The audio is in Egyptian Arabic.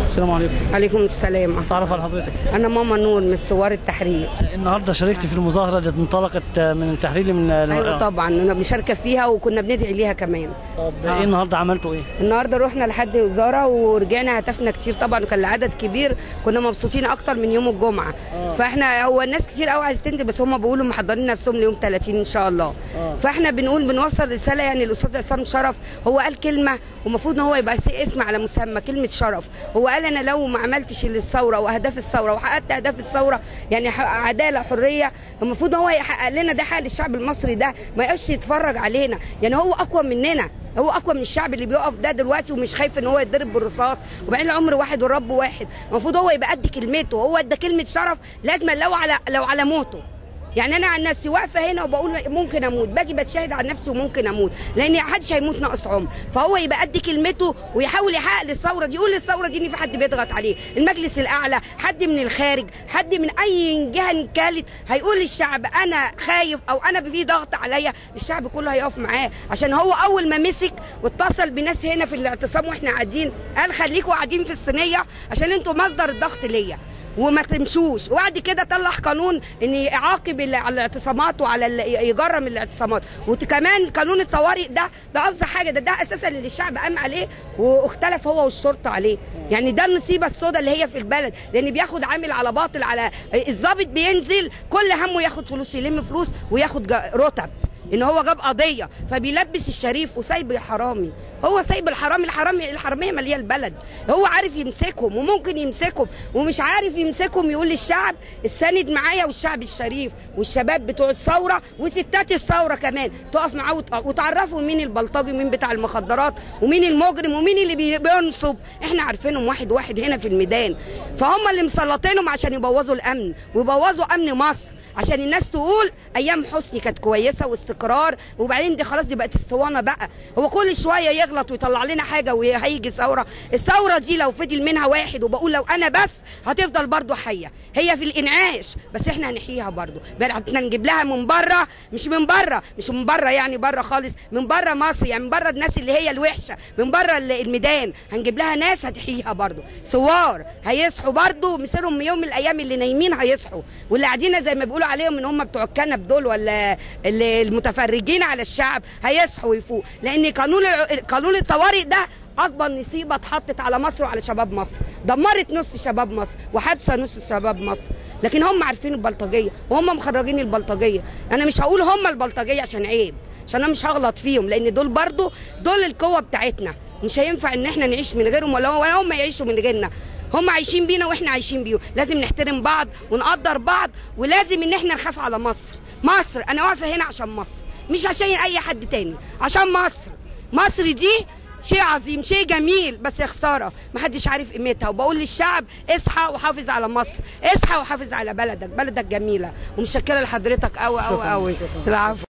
السلام عليكم عليكم السلام تعرف على حضرتك انا ماما نور من ثوار التحرير النهارده شاركت في المظاهره اللي انطلقت من التحرير من ايوه طبعا انا مشاركه فيها وكنا بندعي ليها كمان طب ايه النهارده عملتوا ايه النهارده رحنا لحد وزاره ورجعنا هتفنا كتير طبعا وكان العدد كبير كنا مبسوطين اكتر من يوم الجمعه فاحنا هو الناس كتير قوي عايز تنزل بس هم بيقولوا محضرين نفسهم ليوم 30 ان شاء الله فاحنا بنقول بنوصل رساله يعني الاستاذ عصام شرف هو قال كلمه ومفروض ان هو يبقى اسم على مسمى كلمه شرف هو قال انا لو ما عملتش للثوره واهداف الثوره وحققت اهداف الثوره يعني ح- عداله حريه المفروض هو يحقق لنا ده حال الشعب المصري ده ما يقفش يتفرج علينا يعني هو اقوى مننا هو اقوى من الشعب اللي بيقف ده دلوقتي ومش خايف ان هو يتضرب بالرصاص وبعدين العمر واحد والرب واحد المفروض هو يبقى قد كلمته هو ادى كلمه شرف لازم لو على لو على موته يعني انا عن نفسي واقفه هنا وبقول ممكن اموت باجي بتشاهد عن نفسي وممكن اموت لان محدش هيموت ناقص عمر فهو يبقى قد كلمته ويحاول يحقق للثوره دي يقول للثوره دي ان في حد بيضغط عليه المجلس الاعلى حد من الخارج حد من اي جهه كانت هيقول للشعب انا خايف او انا في ضغط عليا الشعب كله هيقف معاه عشان هو اول ما مسك واتصل بناس هنا في الاعتصام واحنا قاعدين قال خليكوا قاعدين في الصينيه عشان انتوا مصدر الضغط ليا وما تمشوش وبعد كده طلع قانون ان يعاقب ال- على الاعتصامات وعلى ال- يجرم الاعتصامات وكمان قانون الطوارئ ده ده افظع حاجه ده ده اساسا اللي الشعب قام عليه واختلف هو والشرطه عليه يعني ده النصيبه السوداء اللي هي في البلد لان بياخد عامل على باطل على الضابط بينزل كل همه ياخد فلوس يلم فلوس وياخد جا- رتب ان هو جاب قضيه فبيلبس الشريف وسايب الحرامي هو سايب الحرامي الحرامي الحراميه ماليه البلد هو عارف يمسكهم وممكن يمسكهم ومش عارف يمسكهم يقول للشعب الساند معايا والشعب الشريف والشباب بتوع الثوره وستات الثوره كمان تقف معاه وت- وتعرفوا مين البلطجي ومين بتاع المخدرات ومين المجرم ومين اللي بي- بينصب احنا عارفينهم واحد واحد هنا في الميدان فهم اللي مسلطينهم عشان يبوظوا الامن ويبوظوا امن مصر عشان الناس تقول ايام حسني كانت كويسه واستقرار وبعدين دي خلاص دي بقت اسطوانه بقى هو كل شويه يغلط ويطلع لنا حاجه وهيجي ثوره الثوره دي لو فضل منها واحد وبقول لو انا بس هتفضل برضو حيه هي في الانعاش بس احنا هنحييها برضو بل احنا نجيب لها من بره مش من بره مش من بره يعني بره خالص من بره مصر يعني من بره الناس اللي هي الوحشه من بره ال- الميدان هنجيب لها ناس هتحييها برضو ثوار هيصحوا برضو مصيرهم يوم من الايام اللي نايمين هيصحوا واللي قاعدين زي ما بيقولوا عليهم ان هم بتوع الكنب دول ولا اللي المتفرجين على الشعب هيصحوا ويفوق لان قانون الع- قانون الطوارئ ده اكبر نصيبه اتحطت على مصر وعلى شباب مصر دمرت نص شباب مصر وحابسه نص شباب مصر لكن هم عارفين البلطجيه وهم مخرجين البلطجيه انا مش هقول هم البلطجيه عشان عيب عشان انا مش هغلط فيهم لان دول برضو دول القوه بتاعتنا مش هينفع ان احنا نعيش من غيرهم ولا ولا هم يعيشوا من غيرنا هم عايشين بينا واحنا عايشين بيهم لازم نحترم بعض ونقدر بعض ولازم ان احنا نخاف على مصر مصر انا واقفه هنا عشان مصر مش عشان اي حد تاني عشان مصر مصر دي شيء عظيم شيء جميل بس يا خساره محدش عارف قيمتها وبقول للشعب اصحى وحافظ على مصر اصحى وحافظ على بلدك بلدك جميله ومشكره لحضرتك قوي قوي قوي العفو